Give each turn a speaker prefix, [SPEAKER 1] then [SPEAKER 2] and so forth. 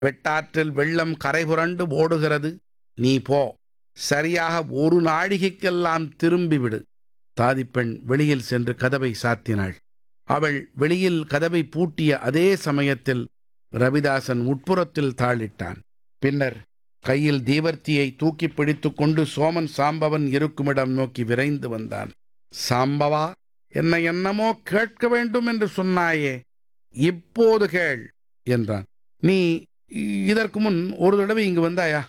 [SPEAKER 1] வெட்டாற்றில் வெள்ளம் கரை புரண்டு ஓடுகிறது நீ போ சரியாக ஒரு நாழிகைக்கெல்லாம் திரும்பிவிடு தாதிப்பெண் வெளியில் சென்று கதவை சாத்தினாள் அவள் வெளியில் கதவை பூட்டிய அதே சமயத்தில் ரவிதாசன் உட்புறத்தில் தாளிட்டான் பின்னர் கையில் தீவர்த்தியை தூக்கி பிடித்துக் கொண்டு சோமன் சாம்பவன் இருக்குமிடம் நோக்கி விரைந்து வந்தான் சாம்பவா என்ன என்னமோ கேட்க வேண்டும் என்று சொன்னாயே இப்போது கேள் என்றான் நீ இதற்கு முன் ஒரு தடவை இங்கு வந்தாயா